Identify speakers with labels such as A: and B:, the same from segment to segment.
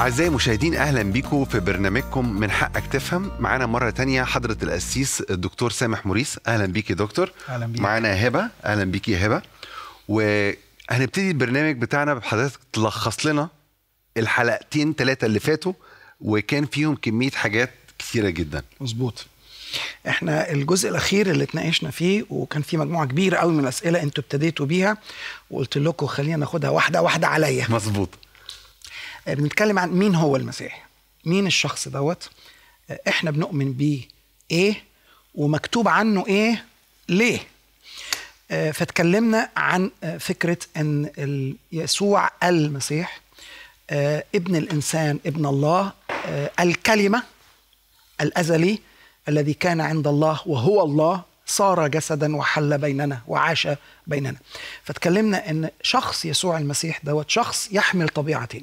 A: أعزائي المشاهدين أهلا بيكم في برنامجكم من حقك تفهم معانا مرة تانية حضرة القسيس الدكتور سامح موريس أهلا بيك يا دكتور
B: أهلا بيك.
A: معانا هبة أهلا بيك يا هبة وهنبتدي البرنامج بتاعنا بحضرتك تلخص لنا الحلقتين ثلاثة اللي فاتوا وكان فيهم كمية حاجات كثيرة جدا
B: مظبوط احنا الجزء الاخير اللي اتناقشنا فيه وكان في مجموعه كبيره قوي من الاسئله انتوا ابتديتوا بيها وقلت لكم خلينا ناخدها واحده واحده عليا
A: مظبوط
B: آه، بنتكلم عن مين هو المسيح مين الشخص دوت آه، احنا بنؤمن بيه ايه ومكتوب عنه ايه ليه آه، فتكلمنا عن آه، فكره ان ال- يسوع المسيح آه، ابن الانسان ابن الله آه، الكلمه الازلي الذي كان عند الله وهو الله صار جسدا وحل بيننا وعاش بيننا فتكلمنا ان شخص يسوع المسيح دوت شخص يحمل طبيعتين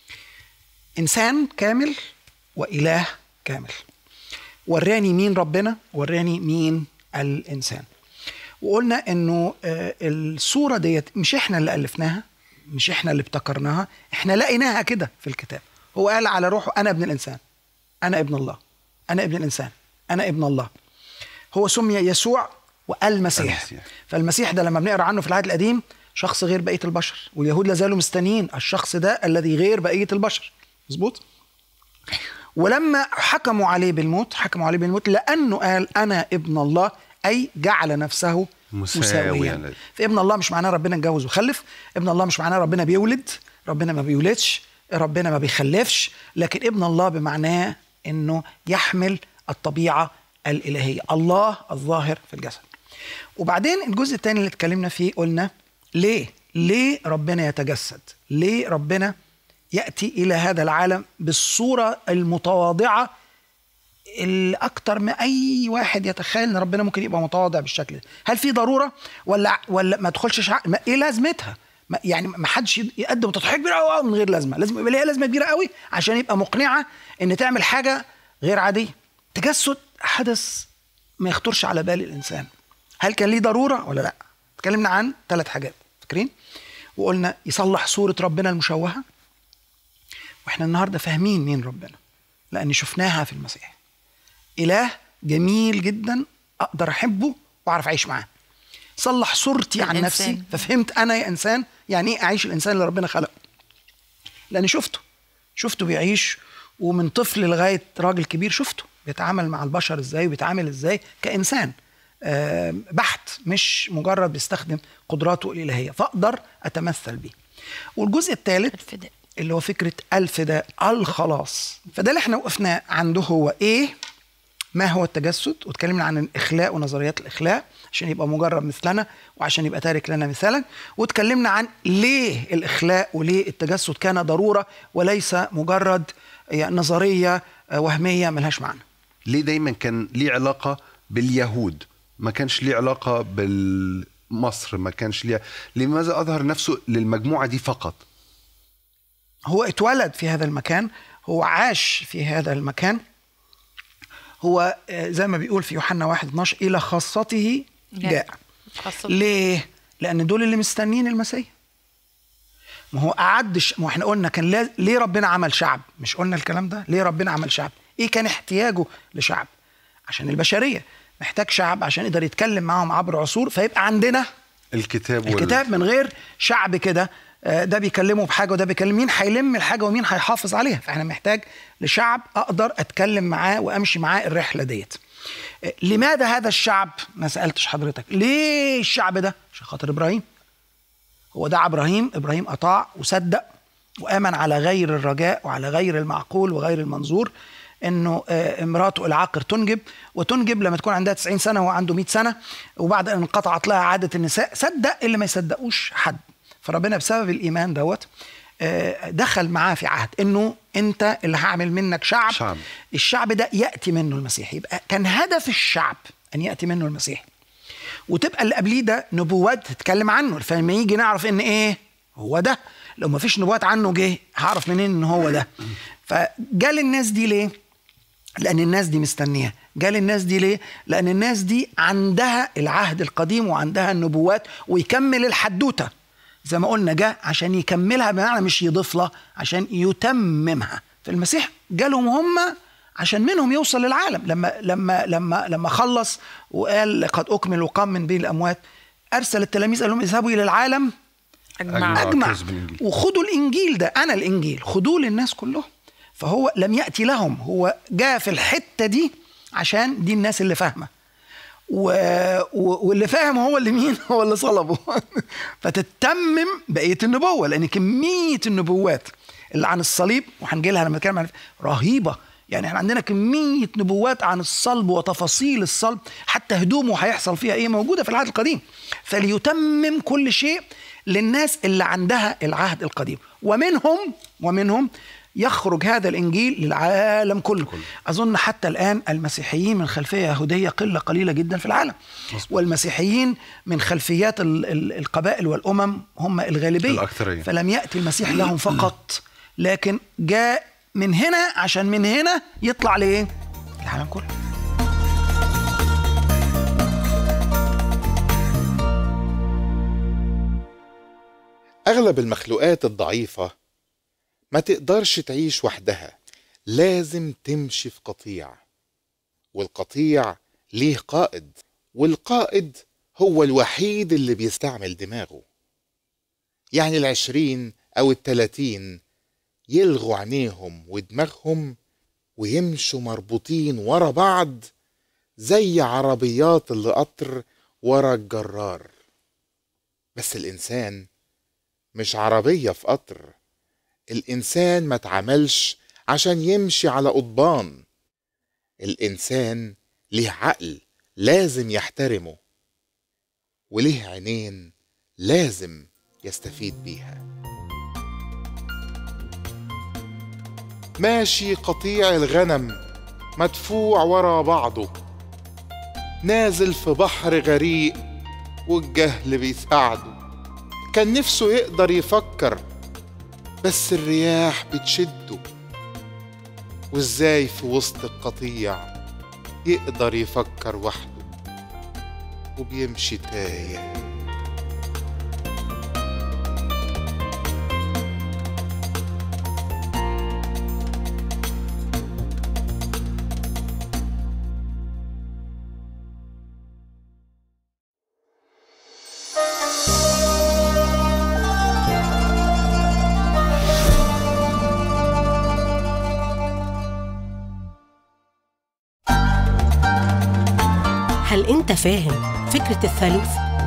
B: انسان كامل واله كامل وراني مين ربنا وراني مين الانسان وقلنا انه آه، الصوره ديت مش احنا اللي الفناها مش احنا اللي ابتكرناها احنا لقيناها كده في الكتاب هو قال على روحه انا ابن الانسان انا ابن الله انا ابن الانسان انا ابن الله هو سمي يسوع والمسيح
A: المسيح.
B: فالمسيح ده لما بنقرا عنه في العهد القديم شخص غير بقيه البشر واليهود لازالوا مستنيين الشخص ده الذي غير بقيه البشر مظبوط ولما حكموا عليه بالموت حكموا عليه بالموت لانه قال انا ابن الله اي جعل نفسه
A: مساوياً.
B: مساويا فابن الله مش معناه ربنا اتجوز وخلف ابن الله مش معناه ربنا بيولد ربنا ما بيولدش ربنا ما بيخلفش لكن ابن الله بمعناه انه يحمل الطبيعه الالهيه الله الظاهر في الجسد وبعدين الجزء الثاني اللي اتكلمنا فيه قلنا ليه ليه ربنا يتجسد ليه ربنا ياتي الى هذا العالم بالصوره المتواضعه اللي اكتر ما اي واحد يتخيل ان ربنا ممكن يبقى متواضع بالشكل ده هل في ضروره ولا ولا ما تدخلش شع... ما ايه لازمتها ما يعني ما حدش يقدم تضحيه كبيره قوي من غير لازمه لازم يبقى ليها لازمه كبيره قوي عشان يبقى مقنعه ان تعمل حاجه غير عاديه تجسد حدث ما يخطرش على بال الانسان هل كان ليه ضروره ولا لا اتكلمنا عن ثلاث حاجات فاكرين وقلنا يصلح صوره ربنا المشوهه واحنا النهارده فاهمين مين ربنا لان شفناها في المسيح اله جميل جدا اقدر احبه واعرف اعيش معاه صلح صورتي عن
C: الإنسان.
B: نفسي ففهمت انا يا انسان يعني ايه اعيش الانسان اللي ربنا خلقه لاني شفته شفته بيعيش ومن طفل لغايه راجل كبير شفته بيتعامل مع البشر ازاي وبيتعامل ازاي كانسان آه، بحت مش مجرد بيستخدم قدراته الالهيه فاقدر اتمثل بيه والجزء الثالث
C: الفداء.
B: اللي هو فكره الفداء الخلاص فده اللي احنا وقفنا عنده هو ايه ما هو التجسد واتكلمنا عن الاخلاء ونظريات الاخلاء عشان يبقى مجرد مثلنا وعشان يبقى تارك لنا مثالا واتكلمنا عن ليه الاخلاء وليه التجسد كان ضروره وليس مجرد يعني نظريه آه، وهميه ملهاش معنى
A: ليه دايما كان ليه علاقة باليهود ما كانش ليه علاقة بالمصر ما كانش ليه لماذا أظهر نفسه للمجموعة دي فقط
B: هو اتولد في هذا المكان هو عاش في هذا المكان هو آه، زي ما بيقول في يوحنا 1 12 الى خاصته جاء
C: خاصة
B: ليه؟ لأن دول اللي مستنيين المسيح. ما هو أعدش ما هو احنا قلنا كان لاز... ليه ربنا عمل شعب؟ مش قلنا الكلام ده؟ ليه ربنا عمل شعب؟ إيه كان احتياجه لشعب؟ عشان البشرية محتاج شعب عشان يقدر يتكلم معاهم عبر عصور فيبقى عندنا
A: الكتاب وال-
B: الكتاب من غير شعب كده آه، ده بيكلمه بحاجه وده بيكلم مين هيلم الحاجه ومين هيحافظ عليها فاحنا محتاج لشعب اقدر اتكلم معاه وامشي معاه الرحله ديت آه، لماذا هذا الشعب ما سالتش حضرتك ليه الشعب ده عشان خاطر ابراهيم هو دعا ابراهيم ابراهيم اطاع وصدق وامن على غير الرجاء وعلى غير المعقول وغير المنظور انه آه، امراته العاقر تنجب وتنجب لما تكون عندها 90 سنه وهو عنده 100 سنه وبعد ان انقطعت لها عاده النساء صدق اللي ما يصدقوش حد فربنا بسبب الايمان دوت آه، دخل معاه في عهد انه انت اللي هعمل منك شعب,
A: شعب.
B: الشعب ده ياتي منه المسيح يبقى كان هدف الشعب ان ياتي منه المسيح وتبقى اللي قبليه ده نبوات تتكلم عنه فلما يجي نعرف ان ايه هو ده لو ما فيش نبوات عنه جه هعرف منين ان هو ده فجال الناس دي ليه لان الناس دي مستنيه جال الناس دي ليه لان الناس دي عندها العهد القديم وعندها النبوات ويكمل الحدوته زي ما قلنا جه عشان يكملها بمعنى مش يضيف لها عشان يتممها فالمسيح جالهم هم عشان منهم يوصل للعالم لما لما لما لما خلص وقال قد اكمل وقام من بين الاموات ارسل التلاميذ قال لهم اذهبوا الى العالم
A: أجمع.
B: اجمع
A: كرز بالإنجيل.
B: وخدوا الانجيل ده انا الانجيل خدوه للناس كلهم فهو لم ياتي لهم هو جاء في الحته دي عشان دي الناس اللي فاهمه و... و... واللي فاهم هو اللي مين هو اللي صلبه فتتمم بقيه النبوه لان كميه النبوات اللي عن الصليب وهنجي لها لما نتكلم عن رهيبه يعني احنا عندنا كميه نبوات عن الصلب وتفاصيل الصلب حتى هدومه هيحصل فيها ايه موجوده في العهد القديم فليتمم كل شيء للناس اللي عندها العهد القديم ومنهم ومنهم يخرج هذا الانجيل للعالم كله. كله اظن حتى الان المسيحيين من خلفيه يهوديه قله قليله جدا في العالم مصبوط. والمسيحيين من خلفيات ال- ال- القبائل والامم هم الغالبيه
A: الأكثرية.
B: فلم ياتي المسيح لهم فقط لكن جاء من هنا عشان من هنا يطلع لايه؟ العالم كله
C: أغلب المخلوقات الضعيفة ما تقدرش تعيش وحدها لازم تمشي في قطيع والقطيع ليه قائد والقائد هو الوحيد اللي بيستعمل دماغه يعني العشرين أو التلاتين يلغوا عينيهم ودماغهم ويمشوا مربوطين ورا بعض زي عربيات القطر ورا الجرار بس الإنسان مش عربية في قطر الإنسان ما اتعملش عشان يمشي على قضبان الإنسان ليه عقل لازم يحترمه وليه عينين لازم يستفيد بيها ماشي قطيع الغنم مدفوع ورا بعضه نازل في بحر غريق والجهل بيساعده كان نفسه يقدر يفكر بس الرياح بتشده وازاي في وسط القطيع يقدر يفكر وحده وبيمشي تايه
D: هل أنت فاهم فكرة الثالوث؟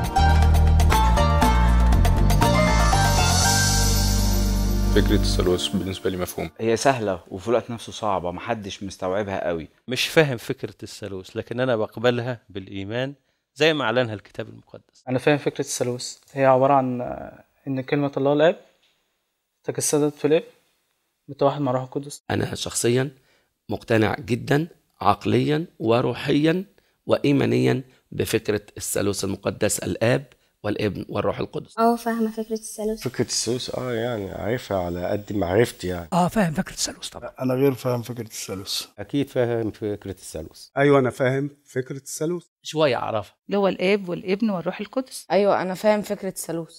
E: فكرة الثالوث بالنسبة لي مفهوم
F: هي سهلة وفي الوقت نفسه صعبة محدش مستوعبها قوي
G: مش فاهم فكرة الثالوث لكن أنا بقبلها بالإيمان زي ما أعلنها الكتاب المقدس
H: أنا فاهم فكرة الثالوث هي عبارة عن آه، إن كلمة الله الآب تجسدت في الآب متوحد مع روح القدس
I: أنا شخصيا مقتنع جدا عقليا وروحيا وإيمانيا بفكرة الثالوث المقدس الآب والابن والروح القدس
J: اه فاهمة فكرة الثالوث
K: فكرة الثالوث اه يعني عارفها على قد معرفتي يعني
B: اه فاهم فكره الثالوث طبعا
L: انا غير فاهم فكره الثالوث
K: اكيد فاهم فكرة الثالوث
L: ايوه انا فاهم فكره الثالوث
G: شوية أعرفها
M: اللي هو الاب والابن والروح القدس
J: ايوه انا فاهم فكرة الثالوث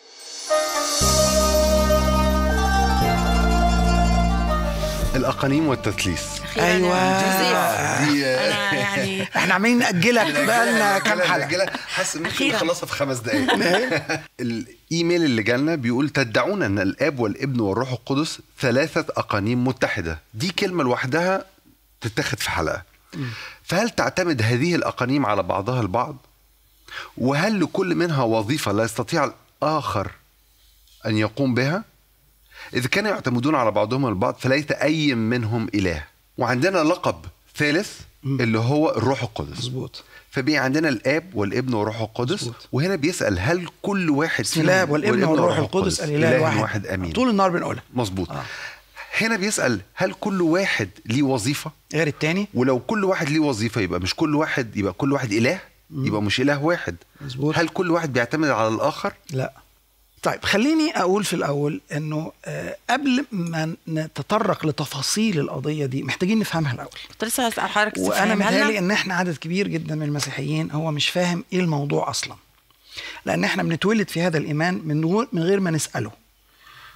A: الأقانيم والتثليث
B: ايوه
A: دي
M: انا يعني
B: احنا عاملين ناجلك بقالنا كام حلقه
A: حلقة حاسس ان ممكن
M: أخيراً.
A: نخلصها في خمس دقايق الايميل اللي جالنا بيقول تدعون ان الاب والابن والروح القدس ثلاثة اقانيم متحدة دي كلمة لوحدها تتاخد في حلقة فهل تعتمد هذه الاقانيم على بعضها البعض وهل لكل منها وظيفة لا يستطيع الاخر ان يقوم بها اذا كانوا يعتمدون على بعضهم البعض فليس اي منهم اله وعندنا لقب ثالث اللي هو الروح القدس
B: مظبوط
A: فبقي عندنا الاب والابن والروح القدس
B: مظبوط.
A: وهنا بيسال هل كل واحد
B: بسم الله والابن والروح القدس الاله الواحد
A: واحد امين
B: طول النهار بنقولها
A: مظبوط
B: آه.
A: هنا بيسال هل كل واحد ليه وظيفه
B: غير التاني
A: ولو كل واحد ليه وظيفه يبقى مش كل واحد يبقى كل واحد اله يبقى مش اله واحد
B: مظبوط
A: هل كل واحد بيعتمد على الاخر
B: لا طيب خليني اقول في الاول انه آه، قبل ما نتطرق لتفاصيل القضيه دي محتاجين نفهمها الاول
M: كنت لسه هسأل حضرتك
B: وانا
M: تفهمها لنا؟
B: متهيألي ان احنا عدد كبير جدا من المسيحيين هو مش فاهم ايه الموضوع اصلا لان احنا بنتولد في هذا الايمان من غير من غير ما نساله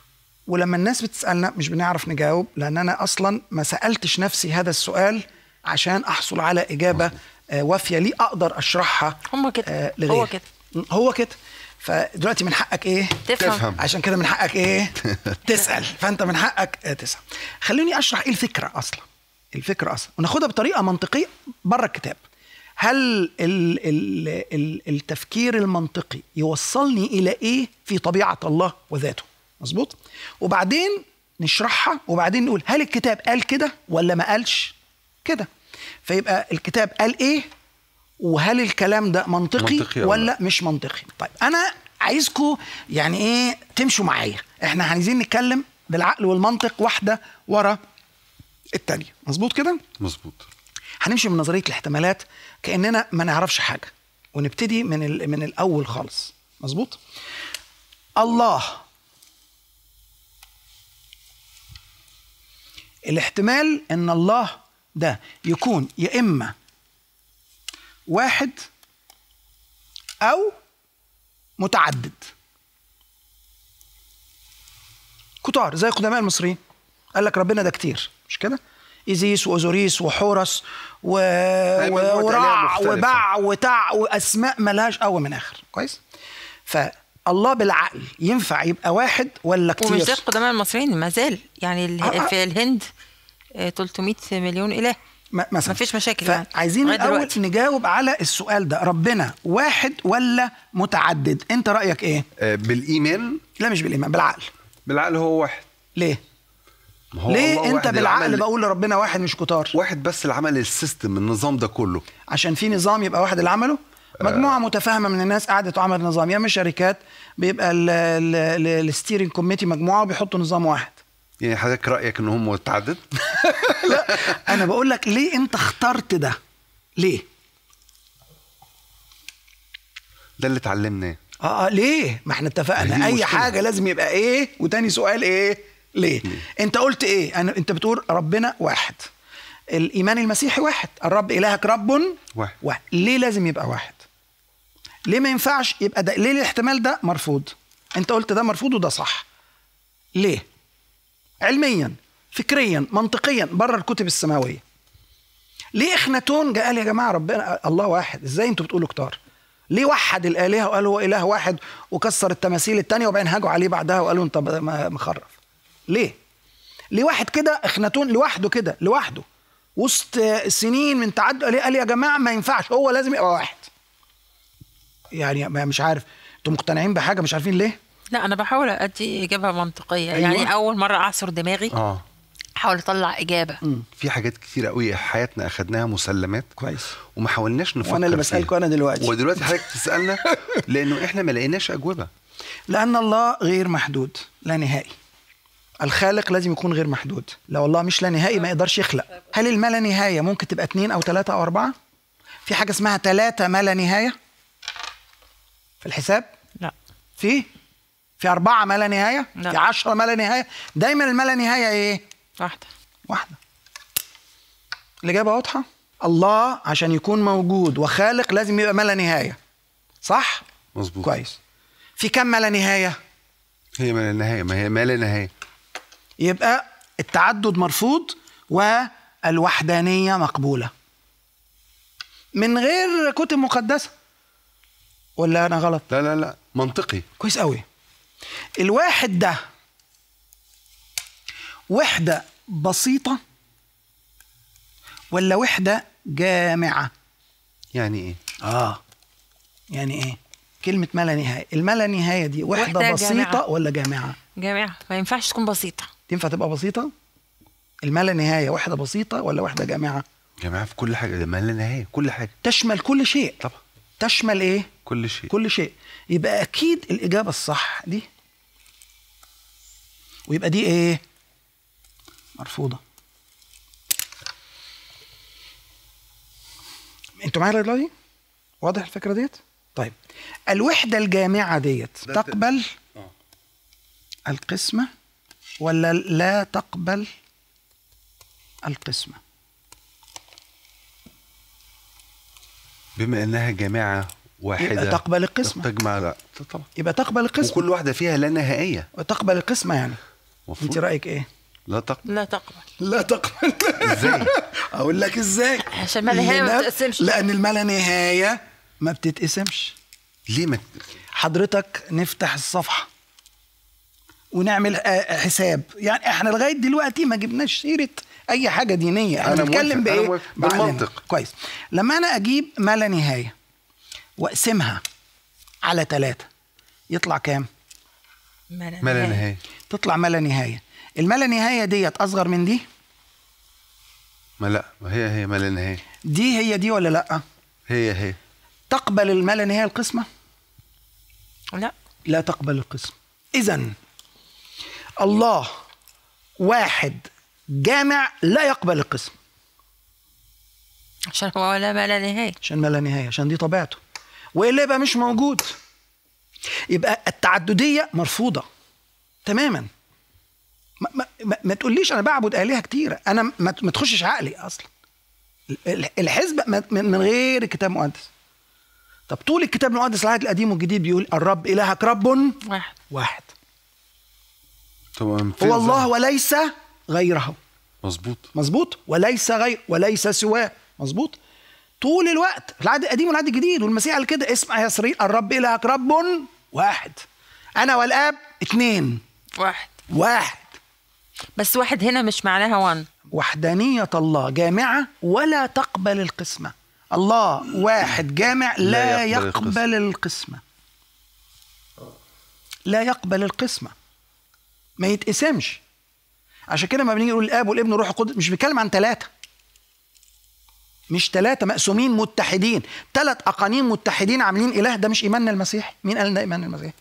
B: ولما الناس بتسالنا مش بنعرف نجاوب لان انا اصلا ما سالتش نفسي هذا السؤال عشان احصل على اجابه آه، وافيه لي اقدر اشرحها
M: هم كده
B: آه
M: هو
B: لغيري.
M: كده
B: م، هو كده فدلوقتي من حقك ايه
M: تفهم. تفهم.
B: عشان كده من حقك ايه تسال فانت من حقك آه، تسال خليني اشرح ايه الفكره اصلا الفكره اصلا وناخدها بطريقه منطقيه بره الكتاب هل ال ال ال التفكير المنطقي يوصلني الى ايه في طبيعه الله وذاته مظبوط وبعدين نشرحها وبعدين نقول هل الكتاب قال كده ولا ما قالش كده فيبقى الكتاب قال ايه وهل الكلام ده منطقي,
A: منطقي أو
B: ولا مش منطقي طيب انا عايزكم يعني ايه تمشوا معايا احنا عايزين نتكلم بالعقل والمنطق واحده ورا التانية مظبوط كده
A: مظبوط
B: هنمشي من نظريه الاحتمالات كاننا ما نعرفش حاجه ونبتدي من ال- من الاول خالص مظبوط الله الاحتمال ان الله ده يكون يا اما واحد او متعدد كتار زي قدماء المصريين قال لك ربنا ده كتير مش كده ايزيس واوزوريس وحورس و...
A: مجموعة
B: و...
A: آلهة
B: ورع
A: مختلفة.
B: وبع وتع واسماء ملهاش اول من اخر كويس فالله بالعقل ينفع يبقى واحد ولا كتير
M: ومش زي القدماء المصريين ما زال يعني ال-
B: آه، آه.
M: في الهند آه، 300 مليون اله
B: م- مثلا
M: ما فيش مشاكل يعني
B: فعايزين
M: لغاية
B: الاول
M: دلوقتي.
B: نجاوب على السؤال ده ربنا واحد ولا متعدد انت رايك ايه
A: آه، بالايمان
B: لا مش بالايمان بالعقل
A: بالعقل هو واحد
B: ليه
A: ما هو
B: ليه
A: الله
B: انت
A: واحد
B: بالعقل
A: العمل-
B: بقول لربنا واحد مش كتار
A: واحد بس اللي عمل السيستم النظام ده كله
B: عشان في نظام يبقى واحد اللي عمله مجموعه متفاهمه من الناس قعدت وعملت نظام يا اما شركات بيبقى الستيرنج كوميتي مجموعه وبيحطوا نظام واحد
A: يعني حضرتك رايك ان هم متعدد
B: انا بقول لك ليه انت اخترت ده ليه
A: ده اللي اتعلمناه
B: اه آه، ليه ما احنا
A: ما
B: اتفقنا
A: هي
B: اي
A: مشكلة.
B: حاجه لازم يبقى ايه وتاني سؤال ايه ليه انت قلت ايه أنا انت بتقول ربنا واحد الايمان المسيحي واحد الرب الهك رب
A: واحد
B: واحد ليه لازم يبقى واحد ليه ما ينفعش يبقى ده ليه الاحتمال ده مرفوض انت قلت ده مرفوض وده صح ليه علميا فكريا منطقيا بره الكتب السماويه ليه اخناتون جه قال يا جماعه ربنا الله واحد ازاي انتوا بتقولوا كتار ليه وحد الالهه وقال هو اله واحد وكسر التماثيل التانية وبعدين هاجوا عليه بعدها وقالوا انت ب- ما- مخرف ليه ليه واحد كده اخناتون لوحده كده لوحده وسط سنين من تعدد قال قال يا جماعه ما ينفعش هو لازم يبقى واحد يعني ما- مش عارف انتوا مقتنعين بحاجه مش عارفين ليه
M: لا انا بحاول ادي اجابه منطقيه
B: أيوة.
M: يعني اول مره اعصر دماغي
A: اه
M: احاول اطلع اجابه
A: في حاجات كتير قوي في حياتنا اخدناها مسلمات
B: كويس
A: وما حاولناش نفكر
B: وانا اللي
A: فيها.
B: بسالكم انا دلوقتي
A: ودلوقتي حضرتك تسالنا لانه احنا ما لقيناش اجوبه
B: لأن الله غير محدود لا نهائي الخالق لازم يكون غير محدود لو الله مش لا نهائي ما يقدرش يخلق هل الما لا نهاية ممكن تبقى اتنين أو تلاتة أو أربعة في حاجة اسمها تلاتة ما لا نهاية في الحساب
M: لا
B: في في أربعة ما لا نهاية
M: لا.
B: في عشرة ما لا نهاية دايما الما لا نهاية إيه
M: واحده
B: واحدة الإجابة واضحة الله عشان يكون موجود وخالق لازم يبقى ما لا نهاية صح
A: مظبوط
B: كويس في كم ما لا نهاية
A: هي ما لا نهايه ما هي ما لا نهايه
B: يبقى التعدد مرفوض والوحدانية مقبولة من غير كتب مقدسة ولا أنا غلط
A: لا لا لا منطقي
B: كويس قوي الواحد ده وحدة بسيطة ولا وحدة جامعة
A: يعني ايه
B: آه يعني إيه كلمة ما لا نهاية الما لا نهاية دي وحدة,
M: وحدة
B: بسيطة
M: جامعة.
B: ولا جامعة
M: جامعه ما ينفعش تكون بسيطه
B: تنفع تبقى بسيطة الما لا نهاية وحدة بسيطة ولا وحدة جامعة
A: جماعه في كل حاجه ده ما لا نهايه كل حاجه
B: تشمل كل شيء
A: طبعا
B: تشمل ايه
A: كل شيء
B: كل شيء يبقى اكيد الاجابه الصح دي ويبقى دي ايه مرفوضه انتوا معايا دلوقتي واضح الفكره ديت طيب الوحده الجامعه ديت
A: ده-
B: تقبل
A: آه.
B: القسمه ولا لا تقبل القسمه
A: بما انها جماعه واحده
B: يبقى تقبل القسمة.
A: تجمع لا طبعا
B: يبقى تقبل القسمه
A: وكل واحده فيها لا نهائيه
B: وتقبل القسمه يعني انت رايك ايه
A: لا تقبل
M: لا تقبل
B: لا تقبل
A: ازاي
B: اقول لك ازاي
M: عشان ما نهاية ما
B: لأن-
M: بتتقسمش.
B: لان الملا نهايه ما بتتقسمش
A: ليه ما
B: حضرتك نفتح الصفحه ونعمل آه، حساب يعني احنا لغايه دلوقتي ما جبناش سيره اي حاجه دينيه احنا
A: أنا
B: بنتكلم
A: موافق، أنا
B: بايه
A: موافق.
B: بعقلنا.
A: بالمنطق.
B: كويس لما انا اجيب ما لا نهايه واقسمها على ثلاثة يطلع كام
M: ما لا
A: ما لا
M: نهاية.
A: نهايه
B: تطلع ما لا نهايه الما لا نهايه ديت اصغر من دي
A: ما لا ما هي هي ما لا نهايه
B: دي هي دي ولا لا
A: هي هي
B: تقبل الما لا نهايه القسمه
M: لا
B: لا تقبل القسم اذا الله واحد جامع لا يقبل القسم
M: عشان هو ولا ما لا نهاية
B: عشان ما لا نهايه عشان دي طبيعته والا يبقى مش موجود يبقى التعدديه مرفوضه تماما ما, ما, ما, ما تقوليش انا بعبد الهه كتيره انا ما, ما تخشش عقلي اصلا ال- الحزب ما- من من غير الكتاب المقدس طب طول الكتاب المقدس العهد القديم والجديد بيقول الرب الهك رب
M: واحد
B: واحد
A: طبعا
B: هو الله وليس غيره
A: مظبوط
B: مظبوط وليس غير وليس سواه مظبوط طول الوقت في العهد القديم والعهد الجديد والمسيح قال كده اسمع يا اسرائيل الرب الهك رب واحد انا والاب اتنين
M: واحد
B: واحد
M: بس واحد هنا مش معناها وان
B: وحدانية الله جامعة ولا تقبل القسمة الله واحد جامع لا,
A: لا يقبل
B: يقبل القسمة لا يقبل القسمة ما يتقسمش عشان كده لما بنيجي نقول الاب والابن والروح القدس مش بنتكلم عن ثلاثة مش ثلاثة مقسومين متحدين ثلاث أقانيم متحدين عاملين إله ده مش إيماننا المسيحي مين قال ده إيماننا المسيحي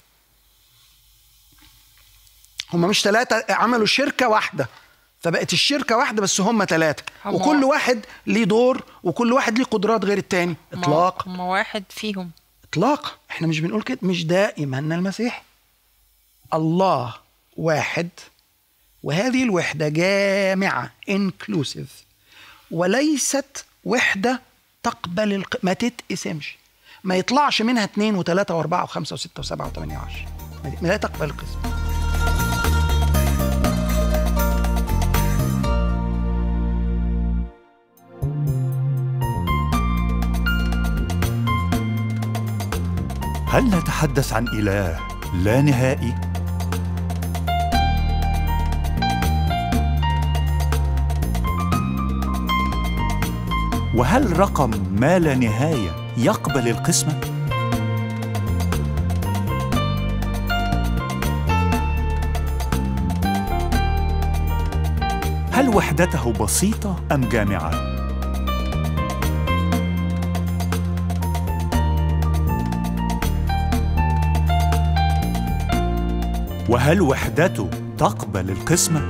B: هم مش ثلاثة عملوا شركة واحدة فبقت الشركة واحدة بس هم ثلاثة
M: هم-
B: وكل واحد ليه دور وكل واحد ليه قدرات غير التاني
M: هم-
B: إطلاق
M: هم واحد فيهم
B: إطلاق إحنا مش بنقول كده مش ده إيماننا المسيحي الله واحد وهذه الوحدة جامعة inclusive وليست وحدة تقبل الق... ما تتقسمش ما يطلعش منها اثنين وثلاثة وأربعة وخمسة وستة وسبعة وثمانية وعشرة ما لا تقبل القسم
N: هل نتحدث عن إله لا نهائي؟ وهل رقم ما لا نهاية يقبل القسمة؟ هل وحدته بسيطة أم جامعة؟ وهل وحدته تقبل القسمة؟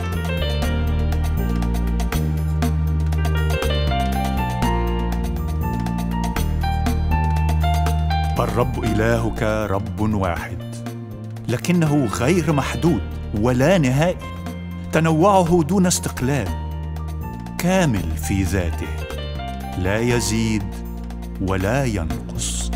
N: الرب إلهك رب واحد لكنه غير محدود ولا نهائي تنوعه دون استقلال كامل في ذاته لا يزيد ولا ينقص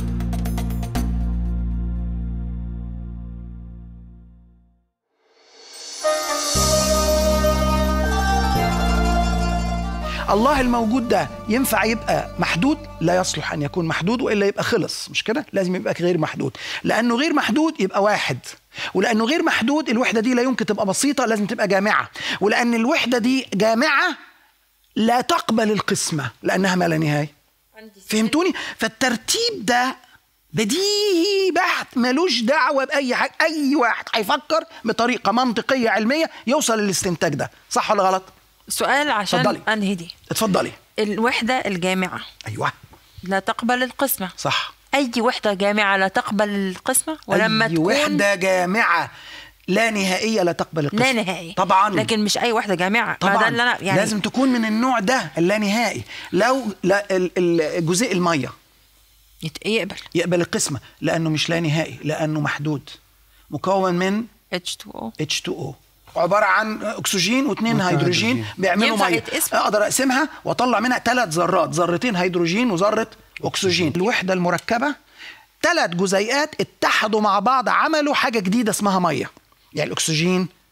B: الله الموجود ده ينفع يبقى محدود لا يصلح ان يكون محدود والا يبقى خلص مش كده لازم يبقى غير محدود لانه غير محدود يبقى واحد ولانه غير محدود الوحده دي لا يمكن تبقى بسيطه لازم تبقى جامعه ولان الوحده دي جامعه لا تقبل القسمه لانها ما لا نهايه فهمتوني فالترتيب ده بديهي بحت ملوش دعوه باي حاجه اي واحد هيفكر بطريقه منطقيه علميه يوصل للاستنتاج ده صح ولا غلط
M: سؤال عشان
B: اتفضلي.
M: انهي دي
B: اتفضلي
M: الوحدة الجامعة
B: ايوه
M: لا تقبل القسمة
B: صح
M: أي وحدة جامعة لا تقبل القسمة ولما
B: أي
M: تكون
B: وحدة جامعة لا نهائية لا تقبل القسم
M: لا نهائي
B: طبعا
M: لكن مش أي وحدة جامعة ما
B: طبعا
M: ده اللي أنا يعني
B: لازم تكون من النوع ده اللا نهائي لو لا ال- ال- جزيء المية
M: يت- يقبل
B: يقبل القسمة لأنه مش لا نهائي لأنه محدود مكون من
M: H2O
B: H2O عبارة عن أكسجين واثنين
A: واثنين
B: هيدروجين
A: هيدروجين.
B: بيعملوا
M: ينفع
B: مية
M: يتقسم؟
B: أقدر أقسمها وأطلع منها ثلاث ذرات ذرتين هيدروجين وذرة أكسجين الوحدة المركبة ثلاث جزيئات اتحدوا مع بعض عملوا حاجة جديدة اسمها مية يعني الأكسجين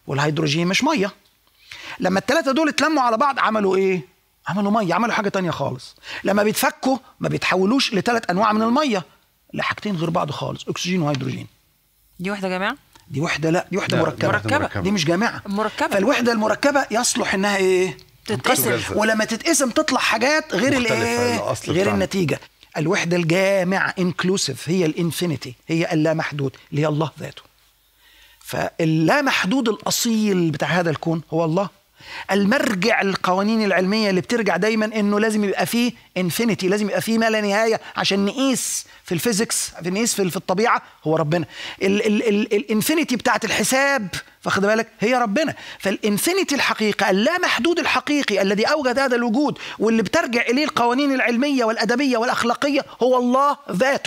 B: والهيدروجين مش ميه لما الثلاثه دول اتلموا على بعض عملوا ايه عملوا ميه عملوا حاجه تانية خالص لما بيتفكوا ما بيتحولوش لثلاث انواع من الميه لحاجتين غير بعض خالص اكسجين وهيدروجين
M: دي واحده جماعه
B: دي وحده لا دي وحده
M: لا،
B: مركبه
M: مركبة. مركبة.
B: دي مش جامعه
M: مركبه
B: فالوحده المركبه يصلح انها ايه
M: تتقسم.
B: تتقسم. ولما تتقسم تطلع حاجات غير
A: مختلفة،
B: الايه
A: الأصل
B: غير
A: بتاعنا.
B: النتيجه الوحده الجامعه انكلوسيف هي الانفينيتي هي اللامحدود اللي هي الله ذاته فاللامحدود الاصيل بتاع هذا الكون هو الله المرجع القوانين العلميه اللي بترجع دايما انه لازم يبقى فيه انفينيتي لازم يبقى فيه ما لا نهايه عشان نقيس في الفيزيكس في نقيس في في الطبيعه هو ربنا ال- ال- ال- الانفينيتي بتاعت الحساب فاخد بالك هي ربنا فالانفينيتي الحقيقه اللامحدود الحقيقي الذي اوجد هذا الوجود واللي بترجع اليه القوانين العلميه والادبيه والاخلاقيه هو الله ذاته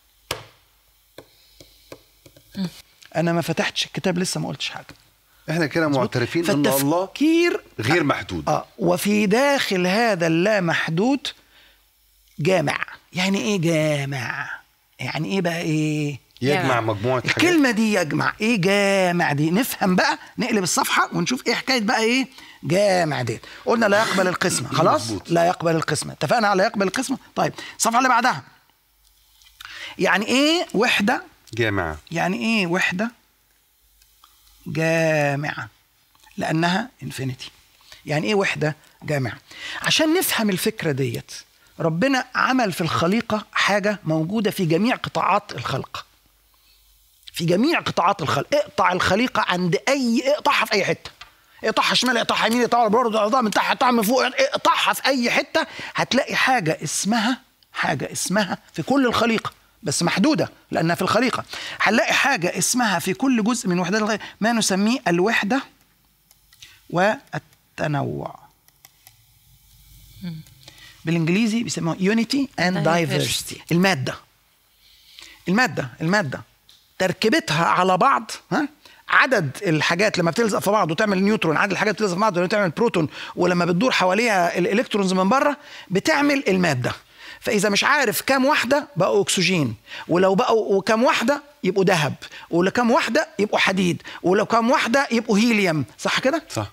B: انا ما فتحتش الكتاب لسه ما قلتش حاجه
A: احنا كده معترفين ان الله
B: فالتفكير
A: غير محدود
B: اه وفي داخل هذا اللامحدود جامع يعني ايه جامع يعني ايه بقى ايه
A: يجمع مجموعه حاجات
B: الكلمة دي يجمع ايه جامع دي نفهم بقى نقلب الصفحة ونشوف ايه حكاية بقى ايه جامع دي قلنا لا يقبل القسمة خلاص
A: مظبوط.
B: لا يقبل القسمة اتفقنا على يقبل القسمة طيب الصفحة اللي بعدها يعني ايه وحدة
A: جامعه
B: يعني ايه وحدة جامعة لأنها انفينيتي يعني ايه وحدة جامعة عشان نفهم الفكرة ديت ربنا عمل في الخليقة حاجة موجودة في جميع قطاعات الخلق في جميع قطاعات الخلق اقطع الخليقة عند أي اقطعها في أي حتة اقطعها شمال اقطعها يمين اقطعها برضه اقطعها من تحت اقطعها من فوق اقطعها في أي حتة هتلاقي حاجة اسمها حاجة اسمها في كل الخليقة بس محدودة لأنها في الخليقة هنلاقي حاجة اسمها في كل جزء من وحدات الخليقة ما نسميه الوحدة والتنوع بالانجليزي بيسموها يونيتي اند دايفرستي الماده الماده الماده تركيبتها على بعض ها عدد الحاجات لما بتلزق في بعض وتعمل نيوترون عدد الحاجات بتلزق في بعض ولما تعمل بروتون ولما بتدور حواليها الالكترونز من بره بتعمل الماده فاذا مش عارف كام واحده بقوا اكسجين ولو بقوا وكام واحده يبقوا ذهب ولو كام واحده يبقوا حديد ولو كام واحده يبقوا هيليوم صح كده
A: صح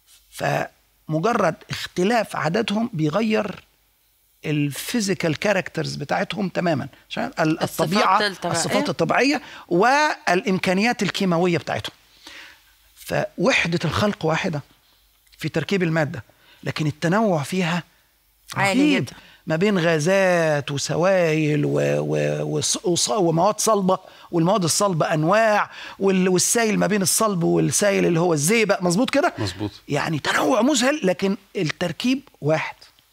B: فمجرد اختلاف عددهم بيغير الفيزيكال كاركترز بتاعتهم تماما عشان ال-
M: الصفات
B: الطبيعه
M: الطبيعية.
B: الصفات الطبيعيه والامكانيات الكيماويه بتاعتهم فوحده الخلق واحده في تركيب الماده لكن التنوع فيها
M: عالي
B: رهيب.
M: جدا.
B: ما بين غازات وسوائل و... و... وص... وص... ومواد صلبه والمواد الصلبه انواع وال... والسائل ما بين الصلب والسائل اللي هو الزئبق مظبوط كده
A: مظبوط
B: يعني تنوع مذهل لكن التركيب واحد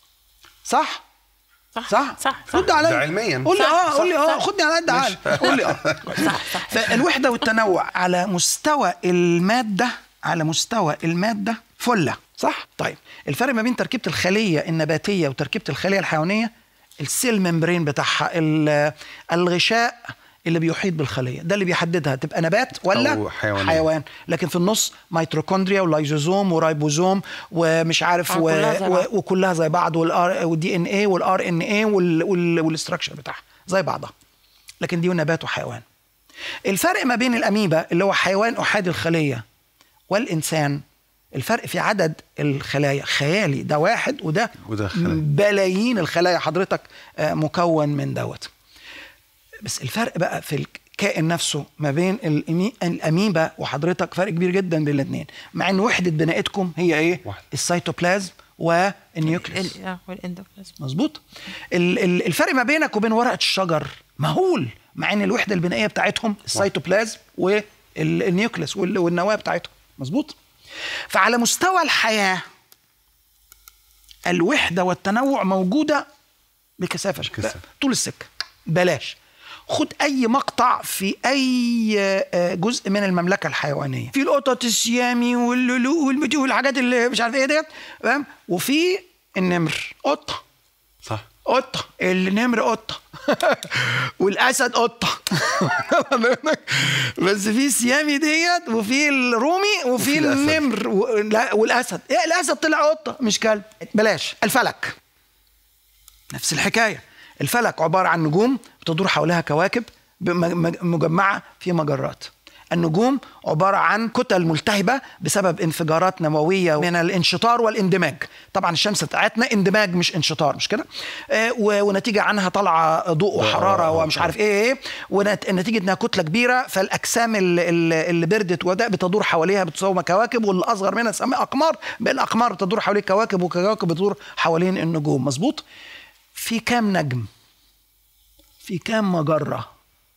B: صح
M: صح
B: صح
M: صح
B: رد عليا
A: ده علميا.
B: قول لي
M: صح،
B: اه قول لي
M: صح،
B: اه
M: صح.
B: خدني على قد عقلي قول لي اه
M: صح صح
B: فالوحده والتنوع على مستوى الماده على مستوى الماده فله صح طيب الفرق ما بين تركيبه الخليه النباتيه وتركيبه الخليه الحيوانيه السيل ممبرين بتاعها ال- الغشاء اللي بيحيط بالخليه ده اللي بيحددها تبقى نبات ولا
A: أو حيوانية.
B: حيوان لكن في النص ميتوكوندريا ولايزوزوم ورايبوزوم ومش عارف
M: آه،
B: و...
M: كلها زي بعض.
B: و... وكلها زي بعض والار والدي ان اي والار ان اي والاستراكشر بتاعها زي بعضها لكن دي نبات وحيوان الفرق ما بين الاميبا اللي هو حيوان احادي الخليه والانسان الفرق في عدد الخلايا خيالي ده واحد وده
A: وده خلايا.
B: بلايين الخلايا حضرتك آه، مكون من دوت بس الفرق بقى في الكائن نفسه ما بين الأمي- الاميبا وحضرتك فرق كبير جدا بين الاثنين مع ان وحده بناءتكم هي ايه
A: واحد.
B: السيتوبلازم والنيوكليس
M: ال- اه والاندوبلازم
B: مظبوط ال- ال- الفرق ما بينك وبين ورقه الشجر مهول مع ان الوحده البنائيه بتاعتهم السيتوبلازم والنيوكليس وال- والنواه بتاعتهم مظبوط فعلى مستوى الحياه الوحده والتنوع موجوده بكثافه
A: بكثافة.
B: طول السكه بلاش خد اي مقطع في اي آه، جزء من المملكه الحيوانيه في القطط السيامي واللؤلؤ والمتي والحاجات اللي مش عارف ايه ديت فاهم وفي النمر قطه
A: صح
B: قطه النمر قطه والاسد قطه بس في السيامي ديت وفي الرومي وفي,
A: وفي الأسد.
B: النمر و... لا والاسد ايه الاسد طلع قطه مش كلب بلاش الفلك نفس الحكايه الفلك عباره عن نجوم بتدور حولها كواكب بم- مج- مجمعه في مجرات النجوم عباره عن كتل ملتهبه بسبب انفجارات نوويه من الانشطار والاندماج طبعا الشمس بتاعتنا اندماج مش انشطار مش كده آه، و- ونتيجه عنها طالعه ضوء وحراره ومش عارف ايه ايه ونتيجه انها كتله كبيره فالاجسام اللي, اللي اللي بردت وده بتدور حواليها بتساوي كواكب واللي اصغر منها تسميها اقمار بالاقمار بتدور حوالين كواكب وكواكب بتدور حوالين النجوم مظبوط في كام نجم في كام مجره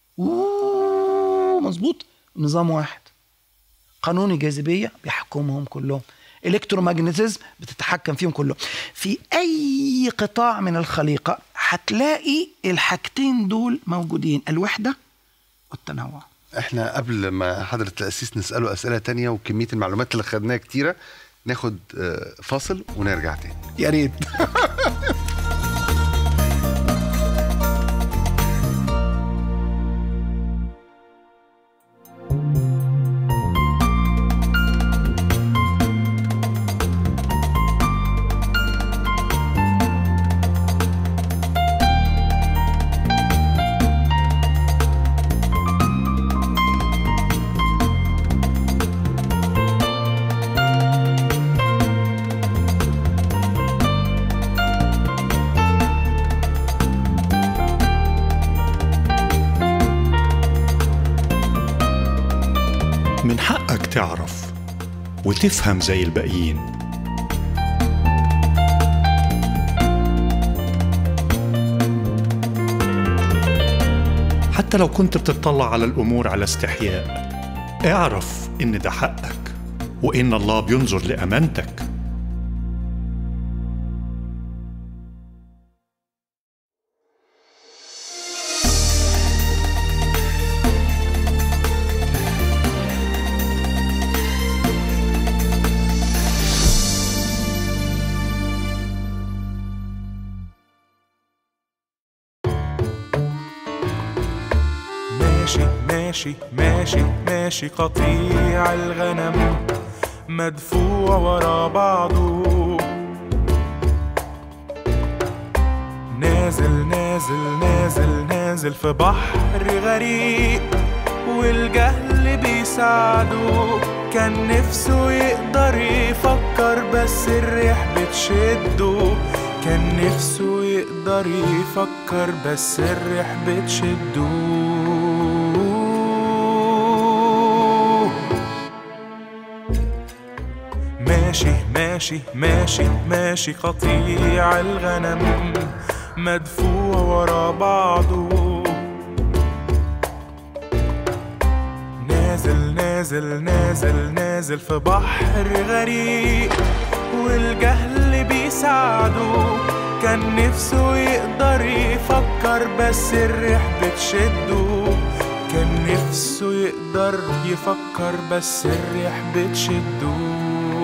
B: أوه، مظبوط نظام واحد قانون الجاذبيه بيحكمهم كلهم الكترومagnetism بتتحكم فيهم كلهم في اي قطاع من الخليقه هتلاقي الحاجتين دول موجودين الوحده والتنوع
A: احنا قبل ما حضرة الأسيس نسأله أسئلة تانية وكمية المعلومات اللي خدناها كتيرة ناخد آه، فاصل ونرجع تاني
B: يا ريت
N: من حقك تعرف وتفهم زي الباقيين حتى لو كنت بتطلع على الأمور على استحياء اعرف إن ده حقك وإن الله بينظر لأمانتك
O: ماشي ماشي ماشي ماشي قطيع الغنم مدفوع ورا بعضه نازل نازل نازل نازل في بحر غريق والجهل بيساعده كان نفسه يقدر يفكر بس الريح بتشده كان نفسه يقدر يفكر بس الريح بتشده ماشي ماشي ماشي ماشي قطيع الغنم مدفوع ورا بعضه نازل نازل نازل نازل في بحر غريق والجهل بيساعده كان نفسه يقدر يفكر بس الريح بتشده كان نفسه يقدر يفكر بس الريح بتشده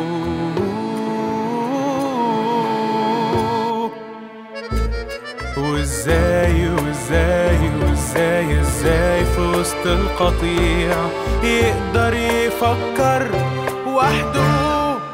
O: وازاي وازاي وازاي ازاي في وسط القطيع يقدر يفكر وحده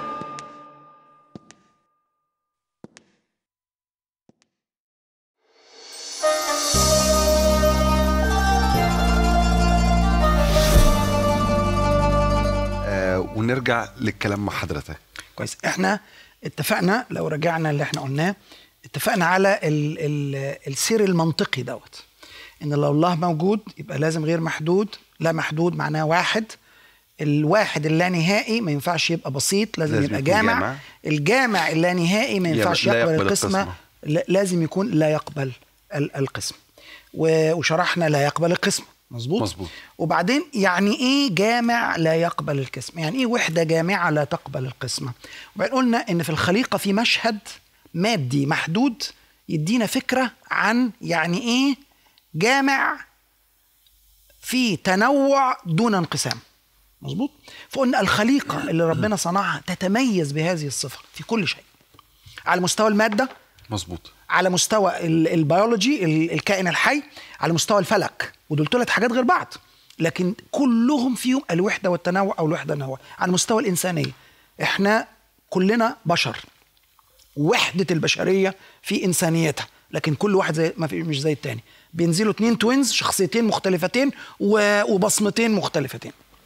A: آه ونرجع للكلام مع حضرتك
B: كويس احنا اتفقنا لو رجعنا اللي احنا قلناه اتفقنا على ال ال السير المنطقي دوت ان لو الله موجود يبقى لازم غير محدود لا محدود معناه واحد الواحد اللانهائي ما ينفعش يبقى بسيط لازم,
A: لازم
B: يبقى
A: يكون
B: جامع.
A: جامع.
B: الجامع اللانهائي ما
A: يبقى
B: ينفعش
A: لا
B: يقبل,
A: يقبل
B: القسمة,
A: القسمة.
B: لا- لازم يكون لا يقبل ال- القسمة و- وشرحنا لا يقبل القسمة مظبوط
A: مظبوط
B: وبعدين يعني ايه جامع لا يقبل القسمة يعني ايه وحدة جامعة لا تقبل القسمة وبعدين قلنا ان في الخليقة في مشهد مادي محدود يدينا فكرة عن يعني ايه جامع في تنوع دون انقسام مظبوط فقلنا الخليقة اللي ربنا صنعها تتميز بهذه الصفة في كل شيء على مستوى المادة
A: مظبوط
B: على مستوى ال- البيولوجي ال- الكائن الحي على مستوى الفلك ودول ثلاث حاجات غير بعض لكن كلهم فيهم الوحده والتنوع او الوحده والتنوع على مستوى الانسانيه احنا كلنا بشر وحده البشريه في انسانيتها لكن كل واحد زي ما في مش زي التاني بينزلوا اتنين توينز شخصيتين مختلفتين و- وبصمتين مختلفتين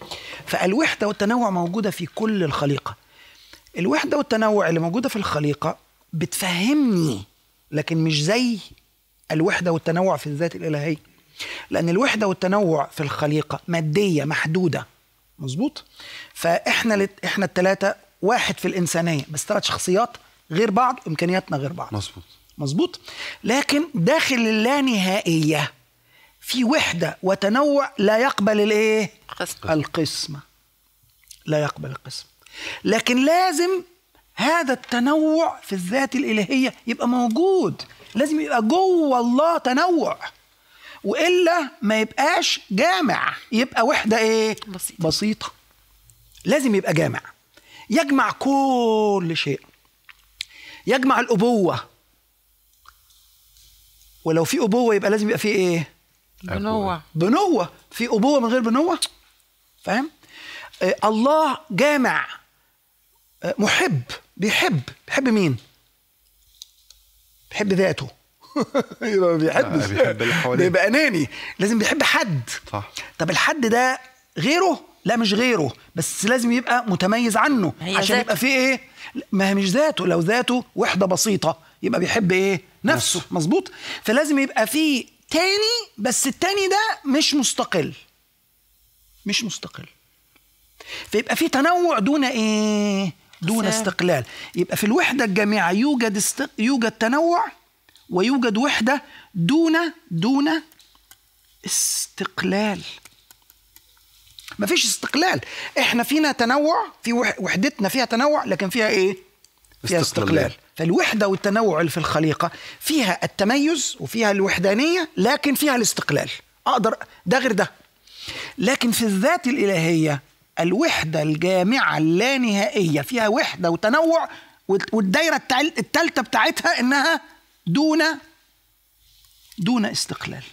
B: فالوحده والتنوع موجوده في كل الخليقه الوحده والتنوع اللي موجوده في الخليقه بتفهمني لكن مش زي الوحده والتنوع في الذات الالهيه لان الوحده والتنوع في الخليقه ماديه محدوده مظبوط فاحنا لت... احنا الثلاثه واحد في الانسانيه بس ثلاث شخصيات غير بعض امكانياتنا غير بعض
A: مظبوط
B: مظبوط لكن داخل اللانهائيه في وحده وتنوع لا يقبل الايه القسمه لا يقبل القسم لكن لازم هذا التنوع في الذات الالهيه يبقى موجود لازم يبقى جوه الله تنوع والا ما يبقاش جامع يبقى وحده ايه بسيطه, بسيطة. لازم يبقى جامع يجمع كل شيء يجمع الابوه ولو في ابوه يبقى لازم يبقى في ايه
M: بنوة
B: بنوه في ابوه من غير بنوه فاهم آه الله جامع آه محب بيحب بيحب مين بيحب ذاته يبقى ما بيحبش
A: بيحب اللي حواليه.
B: بيبقى اناني لازم بيحب حد
A: صح
B: طب الحد ده غيره لا مش غيره بس لازم يبقى متميز عنه
M: هي
B: عشان
M: ذاته.
B: يبقى فيه ايه ما هي مش ذاته لو ذاته وحده بسيطه يبقى بيحب ايه نفسه مظبوط فلازم يبقى فيه تاني بس التاني ده مش مستقل مش مستقل فيبقى في تنوع دون ايه دون
M: سام.
B: استقلال يبقى في الوحده الجامعه يوجد است... يوجد تنوع ويوجد وحده دون دون استقلال مفيش استقلال احنا فينا تنوع في وح- وحدتنا فيها تنوع لكن فيها ايه فيها
A: استقلال.
B: استقلال فالوحده والتنوع اللي في الخليقه فيها التميز وفيها الوحدانيه لكن فيها الاستقلال اقدر ده غير ده لكن في الذات الالهيه الوحده الجامعه اللانهائيه فيها وحده وتنوع والت- والدايره التال- التالتة بتاعتها انها دون دون استقلال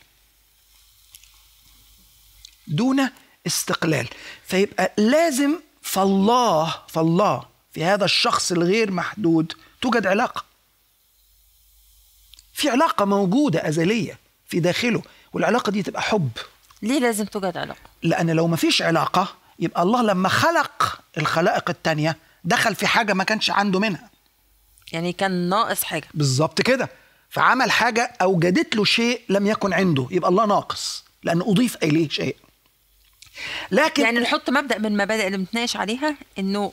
B: دون استقلال فيبقى لازم فالله فالله في هذا الشخص الغير محدود توجد علاقه في علاقه موجوده ازليه في داخله والعلاقه دي تبقى حب
M: ليه لازم توجد علاقة؟
B: لان لو ما فيش علاقه يبقى الله لما خلق الخلائق التانية دخل في حاجه ما كانش عنده منها
M: يعني كان ناقص حاجة
B: بالظبط كده فعمل حاجه اوجدت له شيء لم يكن عنده يبقى الله ناقص لان اضيف اليه شيء لكن
M: يعني نحط مبدأ من المبادئ اللي بنتناقش عليها انه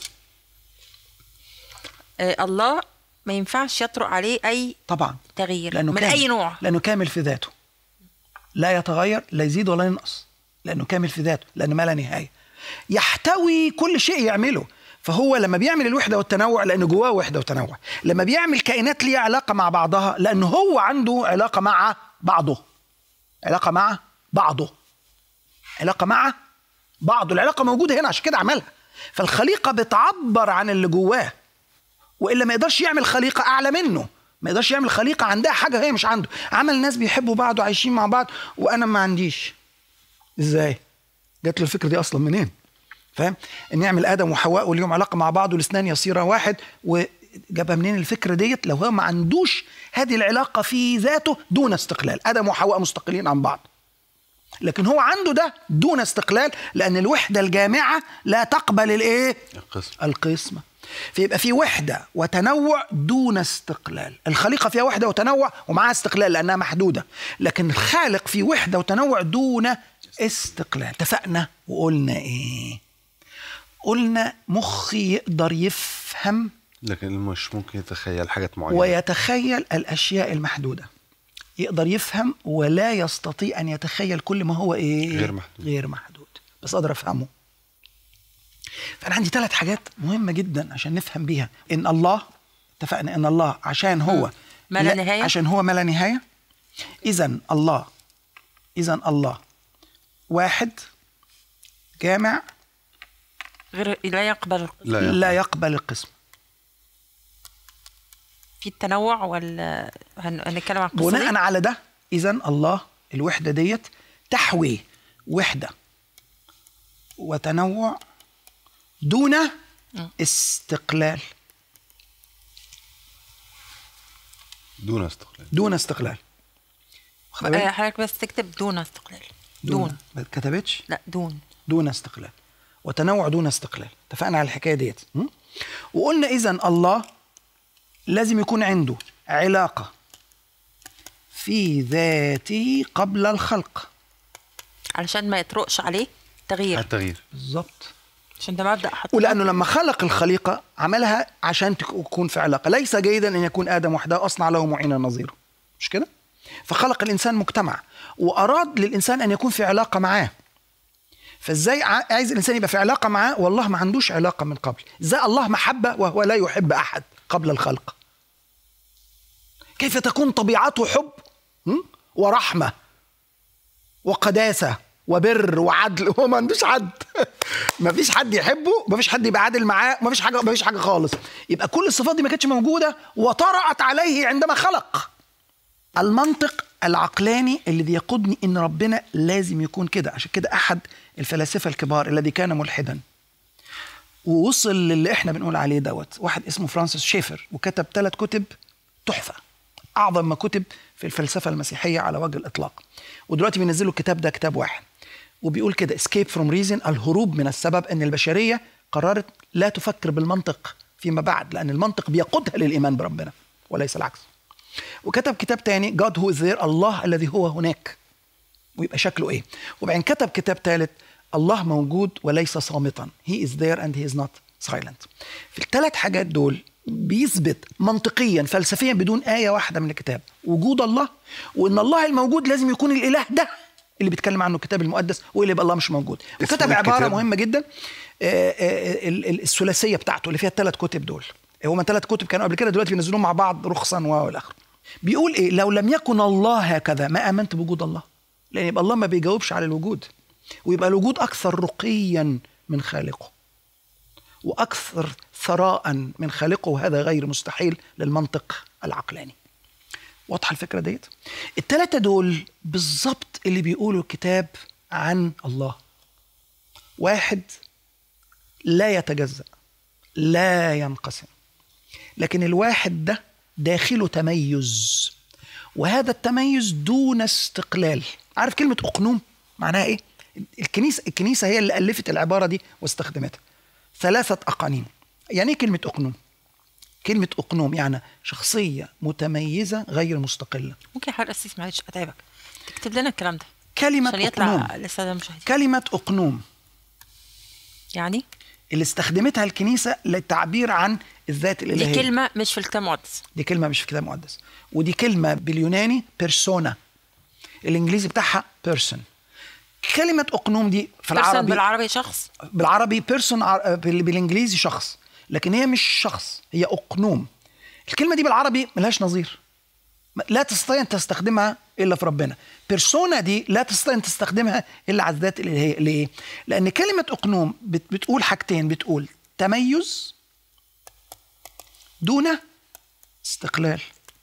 M: آه الله ما ينفعش يطرق عليه اي
B: طبعا
M: تغيير
B: لانه
M: من
B: كامل.
M: اي نوع
B: لانه كامل في ذاته لا يتغير لا يزيد ولا ينقص لانه كامل في ذاته لانه ما لا نهايه يحتوي كل شيء يعمله فهو لما بيعمل الوحده والتنوع لان جواه وحده وتنوع لما بيعمل كائنات ليها علاقه مع بعضها لان هو عنده علاقه مع بعضه علاقه مع بعضه علاقه مع بعضه العلاقه موجوده هنا عشان كده عملها فالخليقه بتعبر عن اللي جواه والا ما يقدرش يعمل خليقه اعلى منه ما يقدرش يعمل خليقه عندها حاجه هي مش عنده عمل ناس بيحبوا بعض وعايشين مع بعض وانا ما عنديش ازاي جات له الفكره دي اصلا منين فاهم ان يعمل ادم وحواء وليهم علاقه مع بعض والاثنان يصيرا واحد وجابها منين الفكره ديت لو هو ما عندوش هذه العلاقه في ذاته دون استقلال ادم وحواء مستقلين عن بعض لكن هو عنده ده دون استقلال لان الوحده الجامعه لا تقبل الايه
A: القسم
B: القسمه فيبقى في وحده وتنوع دون استقلال الخليقه فيها وحده وتنوع ومعاها استقلال لانها محدوده لكن الخالق في وحده وتنوع دون استقلال اتفقنا وقلنا ايه قلنا مخي يقدر يفهم
A: لكن مش ممكن يتخيل حاجات معينه
B: ويتخيل الاشياء المحدوده يقدر يفهم ولا يستطيع ان يتخيل كل ما هو ايه
A: غير محدود.
B: غير محدود بس اقدر افهمه فانا عندي ثلاث حاجات مهمه جدا عشان نفهم بيها ان الله اتفقنا ان الله عشان هو
M: ما لا نهاية.
B: عشان هو ما لا نهايه اذا الله اذا الله واحد جامع
M: غير لا يقبل
A: لا
B: لا يقبل القسم
M: في التنوع ولا هن- هنتكلم عن القصة
B: بناء
M: دي؟
B: على ده اذا الله الوحده ديت تحوي وحده وتنوع دون استقلال
A: دون استقلال
B: دون استقلال واخد بالك؟
M: آه، حضرتك بس تكتب دون استقلال دون
B: ما اتكتبتش
M: لا دون
B: دون استقلال وتنوع دون استقلال اتفقنا على الحكايه ديت م? وقلنا اذا الله لازم يكون عنده علاقه في ذاته قبل الخلق
M: علشان ما يطرقش عليه تغيير
A: التغيير
B: بالظبط
M: عشان ده مبدا حط
B: ولانه لما خلق الخليقه عملها عشان تكون في علاقه ليس جيدا ان يكون ادم وحده اصنع له معينا نظيره مش كده فخلق الانسان مجتمع واراد للانسان ان يكون في علاقه معاه فازاي ع- عايز الانسان يبقى في علاقه معاه والله ما عندوش علاقه من قبل ازاي الله محبه وهو لا يحب احد قبل الخلق كيف تكون طبيعته حب م? ورحمه وقداسه وبر وعدل هو ما عندوش حد ما فيش حد يحبه ما فيش حد يبقى عادل معاه ما فيش حاجه ما فيش حاجه خالص يبقى كل الصفات دي ما كانتش موجوده وطرأت عليه عندما خلق المنطق العقلاني الذي يقودني ان ربنا لازم يكون كده عشان كده احد الفلاسفه الكبار الذي كان ملحدا ووصل للي احنا بنقول عليه دوت واحد اسمه فرانسيس شيفر وكتب ثلاث كتب تحفه اعظم ما كتب في الفلسفه المسيحيه على وجه الاطلاق ودلوقتي بينزلوا الكتاب ده كتاب واحد وبيقول كده اسكيب فروم ريزن الهروب من السبب ان البشريه قررت لا تفكر بالمنطق فيما بعد لان المنطق بيقودها للايمان بربنا وليس العكس وكتب كتاب تاني جاد هو ذير الله الذي هو هناك ويبقى شكله ايه وبعدين كتب كتاب ثالث الله موجود وليس صامتا he is there and he is not silent في الثلاث حاجات دول بيثبت منطقيا فلسفيا بدون آية واحدة من الكتاب وجود الله وإن الله الموجود لازم يكون الإله ده اللي بيتكلم عنه الكتاب المقدس واللي يبقى الله مش موجود
A: اسم
B: وكتب عبارة
A: الكتاب؟
B: مهمة جدا آه، آه، ال- ال- الثلاثية بتاعته اللي فيها الثلاث كتب دول هما ثلاث كتب كانوا قبل كده دلوقتي بينزلوهم مع بعض رخصا والى اخره بيقول ايه لو لم يكن الله هكذا ما امنت بوجود الله لان يبقى الله ما بيجاوبش على الوجود ويبقى الوجود اكثر رقيا من خالقه واكثر ثراء من خالقه وهذا غير مستحيل للمنطق العقلاني واضحه الفكره ديت الثلاثه دول بالظبط اللي بيقولوا الكتاب عن الله واحد لا يتجزأ لا ينقسم لكن الواحد ده داخله تميز وهذا التميز دون استقلال عارف كلمة أقنوم معناها إيه؟ الكنيسة الكنيسة هي اللي ألفت العبارة دي واستخدمتها ثلاثة أقانيم يعني إيه كلمة أقنوم؟ كلمة أقنوم يعني شخصية متميزة غير مستقلة
M: ممكن حضرتك أسيس معلش أتعبك تكتب لنا الكلام ده
B: كلمة
M: عشان يطلع
B: أقنوم
M: للسادة المشاهدين
B: كلمة أقنوم
M: يعني
B: اللي استخدمتها الكنيسة للتعبير عن الذات الإلهية
M: دي كلمة مش في الكتاب المقدس
B: دي كلمة مش في كتاب مقدس ودي كلمة باليوناني بيرسونا الإنجليزي بتاعها بيرسون كلمة أقنوم دي في
M: Person
B: العربي
M: بالعربي شخص
B: بالعربي بيرسون بالإنجليزي شخص لكن هي مش شخص هي أقنوم الكلمة دي بالعربي ملهاش نظير لا تستطيع أن تستخدمها إلا في ربنا بيرسونا دي لا تستطيع أن تستخدمها إلا على الذات الإلهية ليه؟ لأن كلمة أقنوم بت- بتقول حاجتين بتقول تميز دون استقلال